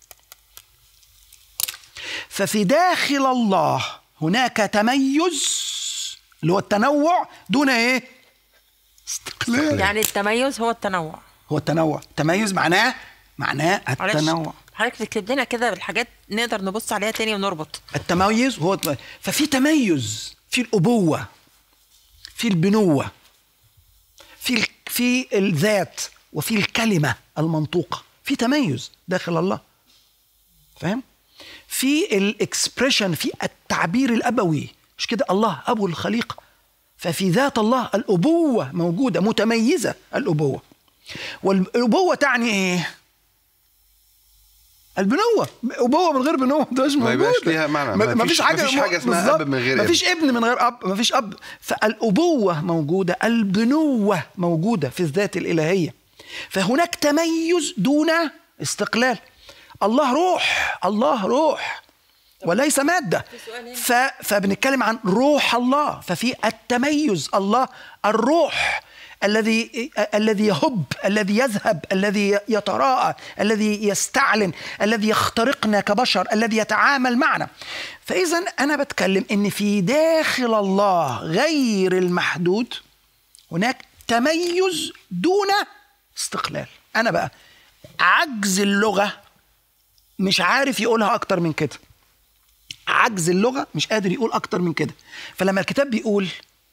B: ففي داخل الله هناك تميز اللي هو التنوع دون ايه استقلال
M: يعني التميز هو التنوع
B: هو التنوع تميز معناه معناه
M: معلش،
B: التنوع
M: حضرتك تكتب لنا كده بالحاجات نقدر نبص عليها تاني ونربط
B: التميز هو ففي تميز في الأبوة في البنوة في ال- في الذات وفي الكلمة المنطوقة في تميز داخل الله فاهم في الاكسبريشن في التعبير الأبوي مش كده الله أبو الخليقة ففي ذات الله الأبوة موجودة متميزة الأبوة والأبوة تعني إيه؟ البنوة أبوة من غير بنوة ده مش
A: ما
B: موجود
A: يبقاش ليها معنى.
B: ما
A: ما
B: فيش
A: فيش-
B: حاجة
A: ما فيش حاجة اسمها
B: بالظبط.
A: أب من غير
B: ما فيش ابن من غير أب ما فيش أب فالأبوة موجودة البنوة موجودة في الذات الإلهية فهناك تميز دون استقلال الله روح الله روح وليس مادة ف... فبنتكلم عن روح الله ففي التميز الله الروح الذي الذي يهب الذي يذهب الذي يتراءى الذي يستعلن الذي يخترقنا كبشر الذي يتعامل معنا فاذا انا بتكلم ان في داخل الله غير المحدود هناك تميز دون استقلال انا بقى عجز اللغه مش عارف يقولها اكتر من كده عجز اللغه مش قادر يقول اكتر من كده فلما الكتاب بيقول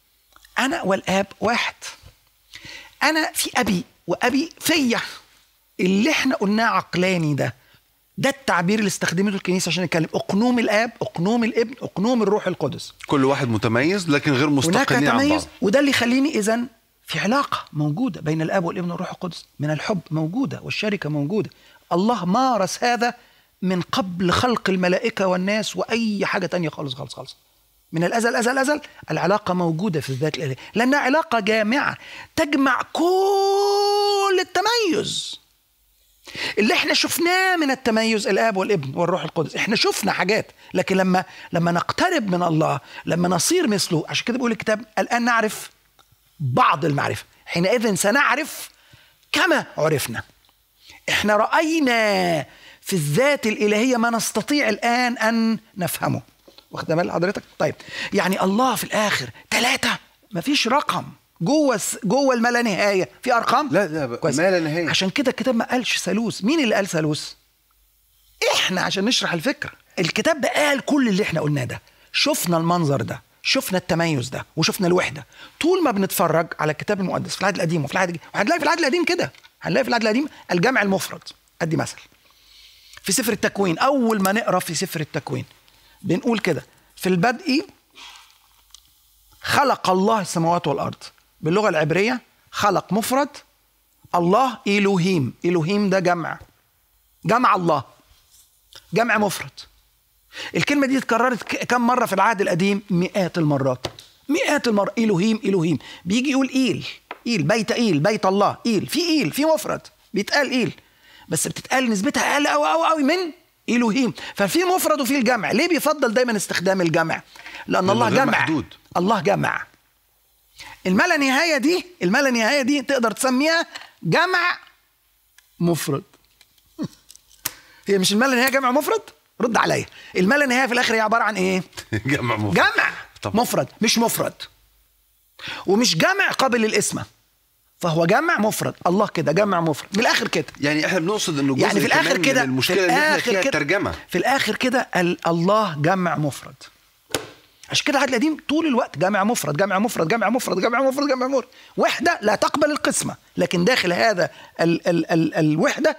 B: انا والاب واحد انا في ابي وابي فيا اللي احنا قلناه عقلاني ده ده التعبير اللي استخدمته الكنيسه عشان نتكلم اقنوم الاب اقنوم الابن اقنوم الروح القدس
A: كل واحد متميز لكن غير
B: هناك
A: مستقلين عن بعض
B: تميز وده اللي يخليني اذا في علاقه موجوده بين الاب والابن والروح القدس من الحب موجوده والشركه موجوده الله مارس هذا من قبل خلق الملائكه والناس واي حاجه تانية خالص خالص خالص من الازل ازل ازل العلاقه موجوده في الذات الالهيه لانها علاقه جامعه تجمع كل التميز اللي احنا شفناه من التميز الاب والابن والروح القدس احنا شفنا حاجات لكن لما لما نقترب من الله لما نصير مثله عشان كده بيقول الكتاب الان نعرف بعض المعرفه حينئذ سنعرف كما عرفنا احنا راينا في الذات الالهيه ما نستطيع الان ان نفهمه واخد بال حضرتك طيب يعني الله في الاخر ثلاثه مفيش رقم جوه الس- جوه الما لا نهايه في ارقام
A: لا لا
B: كويس.
A: ما لا نهايه
B: عشان كده الكتاب ما قالش ثالوث مين اللي قال ثالوث احنا عشان نشرح الفكره الكتاب ده قال كل اللي احنا قلناه ده شفنا المنظر ده شفنا التميز ده وشفنا الوحده طول ما بنتفرج على الكتاب المقدس في العهد القديم وفي العهد الجديد وهنلاقي في العهد القديم كده هنلاقي في العهد القديم الجمع المفرد ادي مثل في سفر التكوين اول ما نقرا في سفر التكوين بنقول كده في البدء خلق الله السماوات والارض باللغه العبريه خلق مفرد الله إلهيم إلهيم ده جمع جمع الله جمع مفرد الكلمة دي اتكررت ك- كم مرة في العهد القديم مئات المرات مئات المرات إلهيم إلهيم بيجي يقول إيل إيل بيت إيل بيت الله إيل في إيل في مفرد بيتقال إيل بس بتتقال نسبتها أقل أوي أوي أوي من إلهيم ففي مفرد وفي الجمع ليه بيفضل دايما استخدام الجمع لأن
A: لأنه
B: الله
A: غير
B: جمع
A: محدود.
B: الله جمع الملا نهايه دي الملا نهايه دي تقدر تسميها جمع مفرد هي مش الملا نهايه جمع مفرد رد عليا الملا نهايه في الاخر هي عباره عن ايه
A: جمع مفرد.
B: جمع
A: طبعا.
B: مفرد مش مفرد ومش جمع قابل للاسم فهو جمع مفرد الله كده جمع مفرد من الاخر كده
A: يعني احنا بنقصد انه جزء
B: يعني في الاخر
A: كمان
B: كده
A: من المشكله
B: في
A: اللي احنا
B: الآخر
A: فيها
B: كده-
A: الترجمه
B: في الاخر كده ال- الله جمع مفرد عشان كده العهد القديم طول الوقت جمع مفرد جمع مفرد جمع مفرد جمع مفرد جمع مفرد وحده لا تقبل القسمه لكن داخل هذا ال ال ال الوحده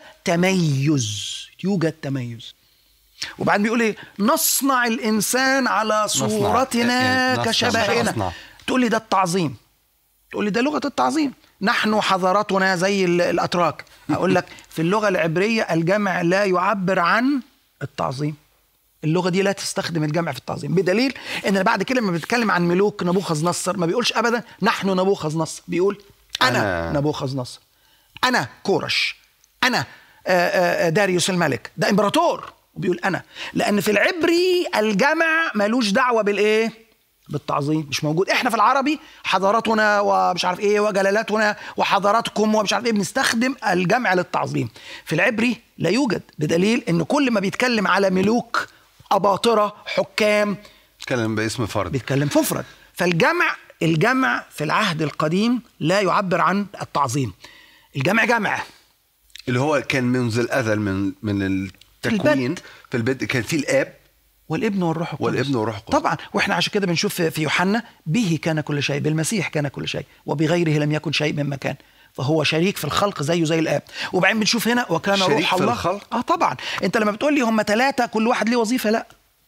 B: تميز يوجد تميز وبعدين بيقول ايه نصنع الانسان على صورتنا
A: يعني نصنع.
B: كشبهنا
A: نصنع.
B: تقول لي ده التعظيم تقول لي ده لغه التعظيم نحن حضارتنا زي ال- الاتراك اقول لك في اللغه العبريه الجمع لا يعبر عن التعظيم اللغه دي لا تستخدم الجمع في التعظيم بدليل ان بعد كده لما بيتكلم عن ملوك نبوخذ نصر ما بيقولش ابدا نحن نبوخذ نصر بيقول انا,
A: أنا.
B: نبوخذ نصر انا كورش انا آه، آه، داريوس الملك ده امبراطور وبيقول انا لان في العبري الجمع ملوش دعوه بالايه بالتعظيم مش موجود احنا في العربي حضارتنا ومش عارف ايه وجلالاتنا وحضاراتكم ومش عارف ايه بنستخدم الجمع للتعظيم في العبري لا يوجد بدليل ان كل ما بيتكلم على ملوك اباطره حكام
A: اتكلم باسم فرد
B: بيتكلم في مفرد فالجمع الجمع في العهد القديم لا يعبر عن التعظيم الجمع جمع
A: اللي هو كان منذ الازل من من التكوين
B: البدء.
A: في البدء كان في الاب
B: والابن والروح القدس
A: والابن والروح القدس
B: طبعا واحنا عشان كده بنشوف في- في يوحنا به كان كل شيء بالمسيح كان كل شيء وبغيره لم يكن شيء مما كان فهو شريك في الخلق زيه زي الاب وبعدين بنشوف هنا وكان
A: شريك
B: روح
A: في
B: الله
A: الخلق؟
B: اه طبعا انت لما بتقول لي هم ثلاثه كل واحد ليه وظيفه لا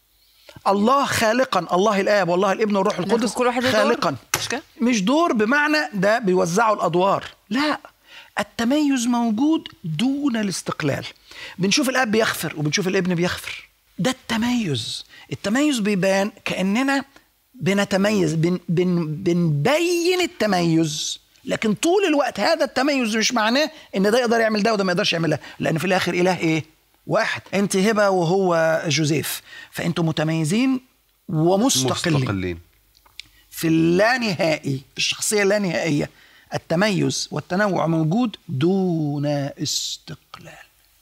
B: الله خالقا الله الاب والله الابن والروح القدس
M: كل واحد له دور؟
B: خالقا
M: مش كده؟
B: مش دور بمعنى ده بيوزعوا الادوار لا التميز موجود دون الاستقلال بنشوف الاب بيغفر وبنشوف الابن بيغفر ده التميز التميز بيبان كاننا بنتميز بن بن بنبين التميز لكن طول الوقت هذا التميز مش معناه ان ده يقدر يعمل ده وده ما يقدرش يعمل ده لان في الاخر اله ايه واحد انت هبه وهو جوزيف فانتم متميزين ومستقلين
A: مستقلين
B: في اللانهائي في الشخصية اللانهائية التميز والتنوع موجود دون استقلال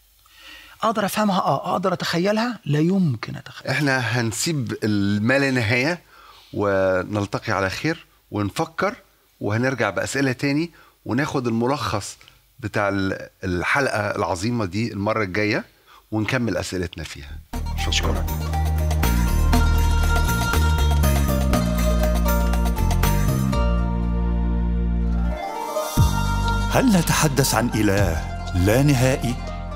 B: اقدر افهمها اه اقدر اتخيلها لا يمكن اتخيل
A: احنا هنسيب الما لا نهايه ونلتقي على خير ونفكر وهنرجع باسئله تاني وناخد الملخص بتاع ال- الحلقه العظيمه دي المره الجايه ونكمل اسئلتنا فيها شكرا
N: هل نتحدث عن اله لا نهائي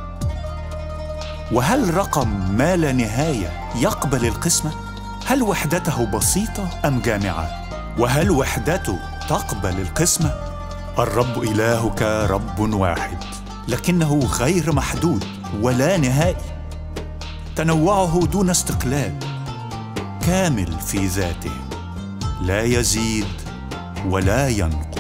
N: وهل رقم ما لا نهايه يقبل القسمه هل وحدته بسيطه ام جامعه وهل وحدته تقبل القسمه الرب الهك رب واحد لكنه غير محدود ولا نهائي تنوعه دون استقلال كامل في ذاته لا يزيد ولا ينقص